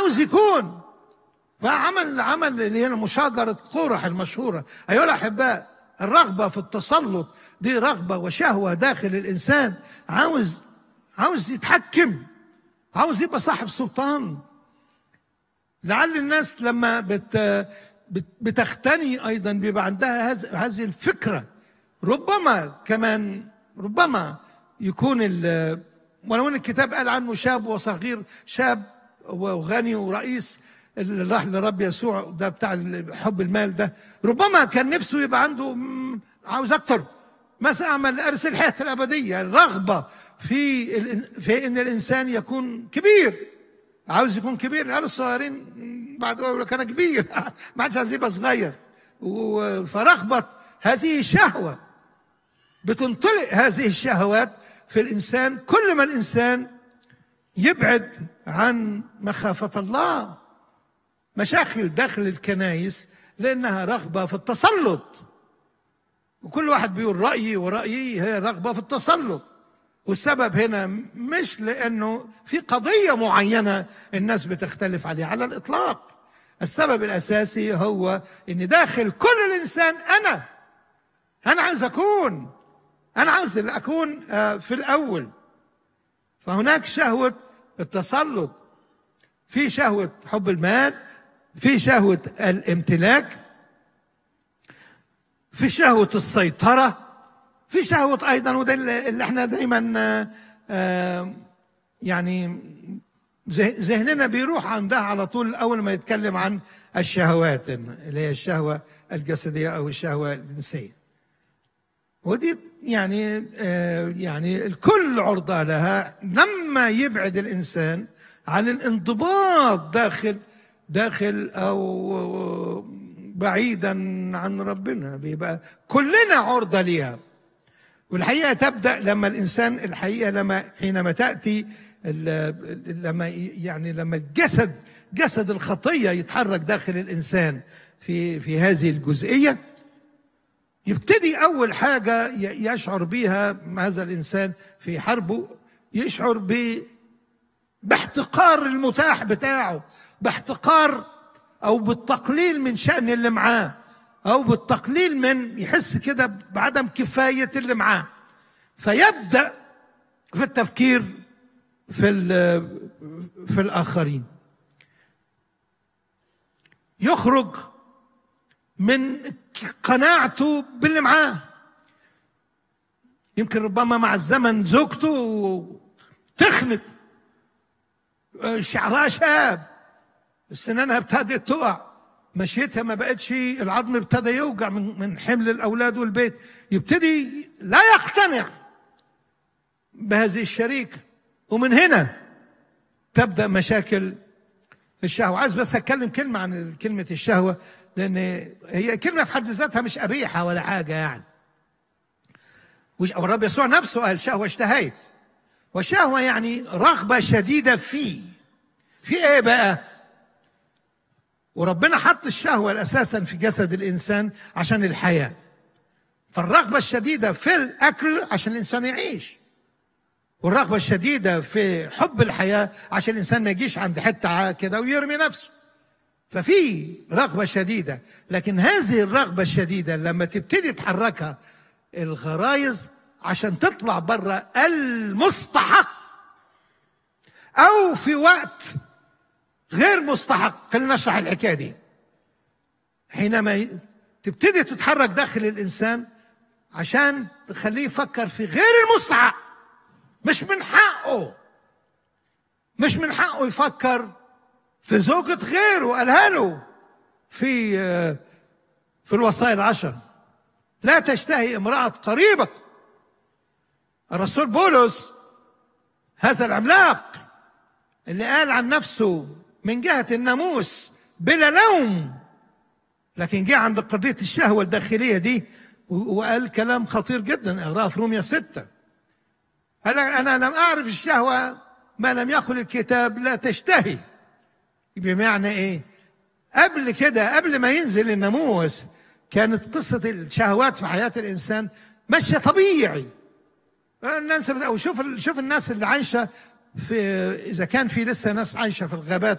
عاوز يكون فعمل عمل اللي هي مشاجرة قرح المشهورة أيها الأحباء الرغبة في التسلط دي رغبة وشهوة داخل الإنسان عاوز عاوز يتحكم عاوز يبقى صاحب سلطان لعل الناس لما بت بت- بتختني ايضا بيبقى عندها هذ- هذه الفكره ربما كمان ربما يكون ال- ولو ان الكتاب قال عنه شاب وصغير شاب وغني ورئيس اللي راح لرب يسوع ده بتاع حب المال ده ربما كان نفسه يبقى عنده مم، عاوز اكتر مثلا اعمل ارث الحياه الابديه الرغبه في الإن- في ان الانسان يكون كبير عاوز يكون كبير العيال الصغيرين بعد يقول لك انا كبير ما عادش عايز يبقى صغير و- فرغبه هذه شهوه بتنطلق هذه الشهوات في الانسان كل ما الانسان يبعد عن مخافه الله مشاكل داخل الكنايس لانها رغبه في التسلط وكل واحد بيقول رايي ورايي هي رغبه في التسلط والسبب هنا مش لانه في قضيه معينه الناس بتختلف عليها على الاطلاق السبب الاساسي هو ان داخل كل الانسان انا انا عاوز اكون انا عاوز اللي اكون آه، في الاول فهناك شهوه التسلط في شهوه حب المال في شهوه الامتلاك في شهوه السيطره في شهوة أيضا وده اللي اللي احنا دايما آه، آه، يعني ذه- ذهننا بيروح عندها على طول أول ما يتكلم عن الشهوات اللي هي الشهوة الجسدية أو الشهوة الجنسية ودي يعني آه، يعني الكل عرضة لها لما يبعد الإنسان عن الانضباط داخل داخل أو بعيدا عن ربنا بيبقى كلنا عرضة ليها والحقيقه تبدا لما الانسان الحقيقه لما حينما تاتي ال- لما يعني لما الجسد جسد الخطيه يتحرك داخل الانسان في في هذه الجزئيه يبتدي اول حاجه ي- يشعر بها هذا الانسان في حربه يشعر ب باحتقار المتاح بتاعه باحتقار او بالتقليل من شان اللي معاه او بالتقليل من يحس كده بعدم كفايه اللي معاه فيبدا في التفكير في ال- في الاخرين يخرج من قناعته باللي معاه يمكن ربما مع الزمن زوجته تخنق شعرها شاب سنانها ابتدت تقع مشيتها ما بقتش العظم ابتدى يوجع من من حمل الاولاد والبيت يبتدي لا يقتنع بهذه الشريكه ومن هنا تبدا مشاكل الشهوه عايز بس اتكلم كلمه عن كلمه الشهوه لان هي كلمه في حد ذاتها مش قبيحه ولا حاجه يعني وش- والرب يسوع نفسه قال شهوه اشتهيت وشهوه يعني رغبه شديده فيه في ايه بقى وربنا حط الشهوة أساسا في جسد الإنسان عشان الحياة فالرغبة الشديدة في الأكل عشان الإنسان يعيش والرغبة الشديدة في حب الحياة عشان الإنسان ما يجيش عند حتة ع- كده ويرمي نفسه ففي رغبة شديدة لكن هذه الرغبة الشديدة لما تبتدي تحركها الغرايز عشان تطلع بره المستحق أو في وقت غير مستحق خلينا نشرح الحكايه دي حينما ي- تبتدي تتحرك داخل الانسان عشان تخليه يفكر في غير المستحق مش من حقه مش من حقه يفكر في زوجة غيره قالها له في آه، في الوصايا العشر لا تشتهي امرأة قريبك الرسول بولس هذا العملاق اللي قال عن نفسه من جهة الناموس بلا لوم لكن جه عند قضية الشهوة الداخلية دي و- وقال كلام خطير جدا اقراه في روميا ستة قال أنا لم أعرف الشهوة ما لم يقل الكتاب لا تشتهي بمعنى إيه قبل كده قبل ما ينزل الناموس كانت قصة الشهوات في حياة الإنسان ماشية طبيعي الناس وشوف شوف الناس اللي عايشه في اذا كان في لسه ناس عايشه في الغابات